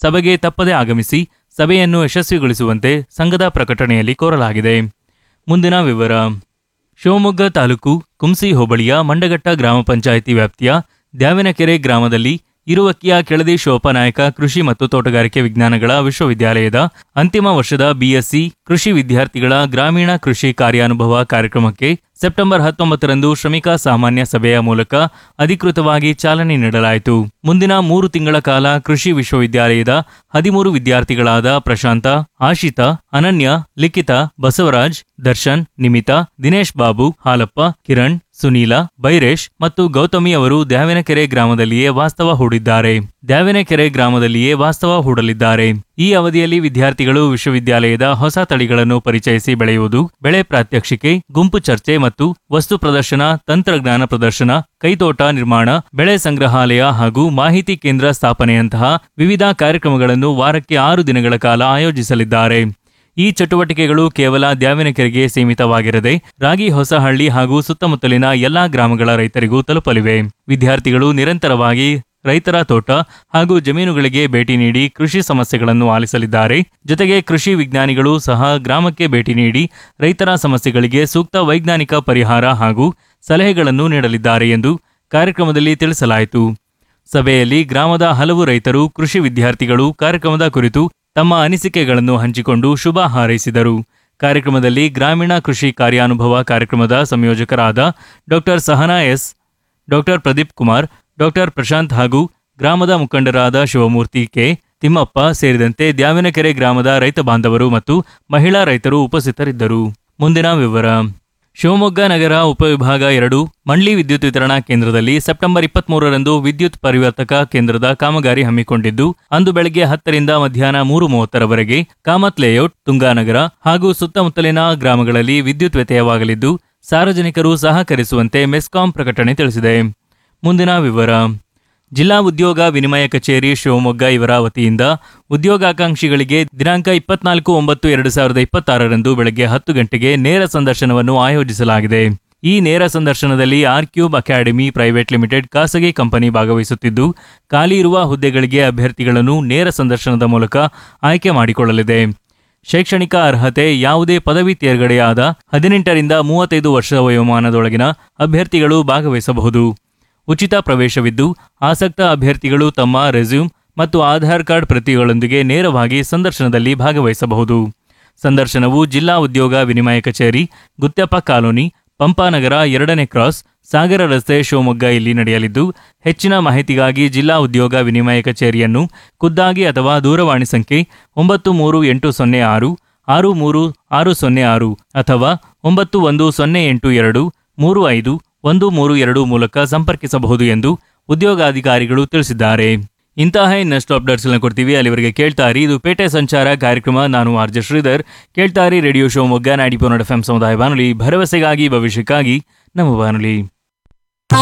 ಸಭೆಗೆ ತಪ್ಪದೆ ಆಗಮಿಸಿ ಸಭೆಯನ್ನು ಯಶಸ್ವಿಗೊಳಿಸುವಂತೆ ಸಂಘದ ಪ್ರಕಟಣೆಯಲ್ಲಿ ಕೋರಲಾಗಿದೆ ಮುಂದಿನ ವಿವರ ಶಿವಮೊಗ್ಗ ತಾಲೂಕು ಕುಂಸಿ ಹೋಬಳಿಯ ಮಂಡಗಟ್ಟ ಗ್ರಾಮ ಪಂಚಾಯಿತಿ ವ್ಯಾಪ್ತಿಯ ದ್ಯಾವಿನಕೆರೆ ಗ್ರಾಮದಲ್ಲಿ ಇರುವಕ್ಕಿಯ ಕೆಳದಿ ಶೋಪನಾಯಕ ಕೃಷಿ ಮತ್ತು ತೋಟಗಾರಿಕೆ ವಿಜ್ಞಾನಗಳ ವಿಶ್ವವಿದ್ಯಾಲಯದ ಅಂತಿಮ ವರ್ಷದ ಬಿಎಸ್ಸಿ ಕೃಷಿ ವಿದ್ಯಾರ್ಥಿಗಳ ಗ್ರಾಮೀಣ ಕೃಷಿ ಕಾರ್ಯಾನುಭವ ಕಾರ್ಯಕ್ರಮಕ್ಕೆ ಸೆಪ್ಟೆಂಬರ್ ಹತ್ತೊಂಬತ್ತರಂದು ಶ್ರಮಿಕ ಸಾಮಾನ್ಯ ಸಭೆಯ ಮೂಲಕ ಅಧಿಕೃತವಾಗಿ ಚಾಲನೆ ನೀಡಲಾಯಿತು ಮುಂದಿನ ಮೂರು ತಿಂಗಳ ಕಾಲ ಕೃಷಿ ವಿಶ್ವವಿದ್ಯಾಲಯದ ಹದಿಮೂರು ವಿದ್ಯಾರ್ಥಿಗಳಾದ ಪ್ರಶಾಂತ ಆಶಿತಾ ಅನನ್ಯ ಲಿಖಿತ ಬಸವರಾಜ್ ದರ್ಶನ್ ನಿಮಿತಾ ದಿನೇಶ್ ಬಾಬು ಹಾಲಪ್ಪ ಕಿರಣ್ ಸುನೀಲ ಬೈರೇಶ್ ಮತ್ತು ಗೌತಮಿ ಅವರು ದ್ಯಾವಿನಕೆರೆ ಗ್ರಾಮದಲ್ಲಿಯೇ ವಾಸ್ತವ ಹೂಡಿದ್ದಾರೆ ದ್ಯಾವಿನಕೆರೆ ಗ್ರಾಮದಲ್ಲಿಯೇ ವಾಸ್ತವ ಹೂಡಲಿದ್ದಾರೆ ಈ ಅವಧಿಯಲ್ಲಿ ವಿದ್ಯಾರ್ಥಿಗಳು ವಿಶ್ವವಿದ್ಯಾಲಯದ ಹೊಸ ತಳಿಗಳನ್ನು ಪರಿಚಯಿಸಿ ಬೆಳೆಯುವುದು ಬೆಳೆ ಪ್ರಾತ್ಯಕ್ಷಿಕೆ ಗುಂಪು ಚರ್ಚೆ ಮತ್ತು ವಸ್ತು ಪ್ರದರ್ಶನ ತಂತ್ರಜ್ಞಾನ ಪ್ರದರ್ಶನ ಕೈತೋಟ ನಿರ್ಮಾಣ ಬೆಳೆ ಸಂಗ್ರಹಾಲಯ ಹಾಗೂ ಮಾಹಿತಿ ಕೇಂದ್ರ ಸ್ಥಾಪನೆಯಂತಹ ವಿವಿಧ ಕಾರ್ಯಕ್ರಮಗಳನ್ನು ವಾರಕ್ಕೆ ಆರು ದಿನಗಳ ಕಾಲ ಆಯೋಜಿಸಲಿದ್ದಾರೆ ಈ ಚಟುವಟಿಕೆಗಳು ಕೇವಲ ದ್ಯಾವಿನಕೆರೆಗೆ ಸೀಮಿತವಾಗಿರದೆ ರಾಗಿ ಹೊಸಹಳ್ಳಿ ಹಾಗೂ ಸುತ್ತಮುತ್ತಲಿನ ಎಲ್ಲಾ ಗ್ರಾಮಗಳ ರೈತರಿಗೂ ತಲುಪಲಿವೆ ವಿದ್ಯಾರ್ಥಿಗಳು ನಿರಂತರವಾಗಿ ರೈತರ ತೋಟ ಹಾಗೂ ಜಮೀನುಗಳಿಗೆ ಭೇಟಿ ನೀಡಿ ಕೃಷಿ ಸಮಸ್ಯೆಗಳನ್ನು ಆಲಿಸಲಿದ್ದಾರೆ ಜೊತೆಗೆ ಕೃಷಿ ವಿಜ್ಞಾನಿಗಳು ಸಹ ಗ್ರಾಮಕ್ಕೆ ಭೇಟಿ ನೀಡಿ ರೈತರ ಸಮಸ್ಯೆಗಳಿಗೆ ಸೂಕ್ತ ವೈಜ್ಞಾನಿಕ ಪರಿಹಾರ ಹಾಗೂ ಸಲಹೆಗಳನ್ನು ನೀಡಲಿದ್ದಾರೆ ಎಂದು ಕಾರ್ಯಕ್ರಮದಲ್ಲಿ ತಿಳಿಸಲಾಯಿತು ಸಭೆಯಲ್ಲಿ ಗ್ರಾಮದ ಹಲವು ರೈತರು ಕೃಷಿ ವಿದ್ಯಾರ್ಥಿಗಳು ಕಾರ್ಯಕ್ರಮದ ಕುರಿತು ತಮ್ಮ ಅನಿಸಿಕೆಗಳನ್ನು ಹಂಚಿಕೊಂಡು ಶುಭ ಹಾರೈಸಿದರು ಕಾರ್ಯಕ್ರಮದಲ್ಲಿ ಗ್ರಾಮೀಣ ಕೃಷಿ ಕಾರ್ಯಾನುಭವ ಕಾರ್ಯಕ್ರಮದ ಸಂಯೋಜಕರಾದ doctor Sahana S doctor Pradeep Kumar doctor Prashanth ಹಾಗೂ ಗ್ರಾಮದ ಮುಖಂಡರಾದ ಶಿವಮೂರ್ತಿ ಕೆ ತಿಮ್ಮಪ್ಪ ಸೇರಿದಂತೆ ದ್ಯಾವಿನಕೆರೆ ಗ್ರಾಮದ ರೈತ ಬಾಂಧವರು ಮತ್ತು ಮಹಿಳಾ ರೈತರು ಉಪಸ್ಥಿತರಿದ್ದರು ಮುಂದಿನ ವಿವರ ಶಿವಮೊಗ್ಗ ನಗರ ಉಪವಿಭಾಗ ಎರಡು ಮಂಡ್ಲಿ ವಿದ್ಯುತ್ ವಿತರಣಾ ಕೇಂದ್ರದಲ್ಲಿ ಸೆಪ್ಟೆಂಬರ್ ಇಪ್ಪತ್ಮೂರರಂದು ವಿದ್ಯುತ್ ಪರಿವರ್ತಕ ಕೇಂದ್ರದ ಕಾಮಗಾರಿ ಹಮ್ಮಿಕೊಂಡಿದ್ದು ಅಂದು ಬೆಳಗ್ಗೆ ಹತ್ತರಿಂದ ಮಧ್ಯಾಹ್ನ ಮೂರು ಮೂವತ್ತರವರೆಗೆ ಕಾಮತ್ ಲೇಔಟ್ ತುಂಗಾನಗರ ಹಾಗೂ ಸುತ್ತಮುತ್ತಲಿನ ಗ್ರಾಮಗಳಲ್ಲಿ ವಿದ್ಯುತ್ ವ್ಯತ್ಯಯವಾಗಲಿದ್ದು ಸಾರ್ವಜನಿಕರು ಸಹಕರಿಸುವಂತೆ ಮೆಸ್ಕಾಂ ಪ್ರಕಟಣೆ ತಿಳಿಸಿದೆ ಮುಂದಿನ ವಿವರ ಜಿಲ್ಲಾ ಉದ್ಯೋಗ ವಿನಿಮಯ ಕಚೇರಿ ಶಿವಮೊಗ್ಗ ಇವರ ವತಿಯಿಂದ ಉದ್ಯೋಗಾಕಾಂಕ್ಷಿಗಳಿಗೆ ದಿನಾಂಕ ಇಪ್ಪತ್ನಾಲ್ಕು ಒಂಬತ್ತು ಎರಡು ಸಾವಿರದ ಇಪ್ಪತ್ತಾರರಂದು ಬೆಳಗ್ಗೆ ಹತ್ತು ಗಂಟೆಗೆ ನೇರ ಸಂದರ್ಶನವನ್ನು ಆಯೋಜಿಸಲಾಗಿದೆ ಈ ನೇರ ಸಂದರ್ಶನದಲ್ಲಿ R cube academy private limited ಖಾಸಗಿ ಕಂಪನಿ ಭಾಗವಹಿಸುತ್ತಿದ್ದು ಖಾಲಿ ಇರುವ ಹುದ್ದೆಗಳಿಗೆ ಅಭ್ಯರ್ಥಿಗಳನ್ನು ನೇರ ಸಂದರ್ಶನದ ಮೂಲಕ ಆಯ್ಕೆ ಮಾಡಿಕೊಳ್ಳಲಿದೆ ಶೈಕ್ಷಣಿಕ ಅರ್ಹತೆ ಯಾವುದೇ ಪದವಿ ತೇರ್ಗಡೆಯಾದ ಹದಿನೆಂಟರಿಂದ ಮೂವತ್ತೈದು ವರ್ಷ ವಯೋಮಾನದೊಳಗಿನ ಅಭ್ಯರ್ಥಿಗಳು ಭಾಗವಹಿಸಬಹುದು ಉಚಿತ ಪ್ರವೇಶವಿದ್ದು ಆಸಕ್ತ ಅಭ್ಯರ್ಥಿಗಳು ತಮ್ಮ ರೆಸ್ಯೂಮ್ ಮತ್ತು ಆಧಾರ್ ಕಾರ್ಡ್ ಪ್ರತಿಗಳೊಂದಿಗೆ ನೇರವಾಗಿ ಸಂದರ್ಶನದಲ್ಲಿ ಭಾಗವಹಿಸಬಹುದು ಸಂದರ್ಶನವು ಜಿಲ್ಲಾ ಉದ್ಯೋಗ ವಿನಿಮಯ ಕಚೇರಿ ಗುತ್ಯಪ್ಪ ಕಾಲೋನಿ ಪಂಪಾನಗರ ಎರಡನೇ ಕ್ರಾಸ್ ಸಾಗರ ರಸ್ತೆ ಶಿವಮೊಗ್ಗ ಇಲ್ಲಿ ನಡೆಯಲಿದ್ದು ಹೆಚ್ಚಿನ ಮಾಹಿತಿಗಾಗಿ ಜಿಲ್ಲಾ ಉದ್ಯೋಗ ವಿನಿಮಯ ಕಚೇರಿಯನ್ನು ಖುದ್ದಾಗಿ ಅಥವಾ ದೂರವಾಣಿ ಸಂಖ್ಯೆ ಒಂಬತ್ತು ಮೂರು ಎಂಟು ಸೊನ್ನೆ ಆರು ಆರು ಮೂರು ಆರು ಸೊನ್ನೆ ಆರು ಅಥವಾ ಒಂಬತ್ತು ಒಂದು ಸೊನ್ನೆ ಎಂಟು ಎರಡು ಮೂರು ಐದು ಒಂದು ಮೂರು ಎರಡು ಮೂಲಕ ಸಂಪರ್ಕಿಸಬಹುದು ಎಂದು ಉದ್ಯೋಗಾಧಿಕಾರಿಗಳು ತಿಳಿಸಿದ್ದಾರೆ ಇಂತಹ ಇನ್ನಷ್ಟು ಅಪ್ಡೇಟ್ಸ್ಗಳನ್ನ ಕೊಡ್ತೀವಿ ಅಲ್ಲಿವರೆಗೆ ಕೇಳ್ತಾ ಇರಿ ಇದು ಪೇಟೆ ಸಂಚಾರ ಕಾರ್ಯಕ್ರಮ ನಾನು ಆರ್ ಜೆ ಶ್ರೀಧರ್ ಕೇಳ್ತಾ ಇರಿ ರೇಡಿಯೋ ಶಿವಮೊಗ್ಗ ನಾಡಿ ಪೋನಡ್ ಎಫ್ ಸಮುದಾಯ ಬಾನುಲಿ ಭರವಸೆಗಾಗಿ ಭವಿಷ್ಯಕ್ಕಾಗಿ ನಮ್ಮ ಬಾನುಲಿ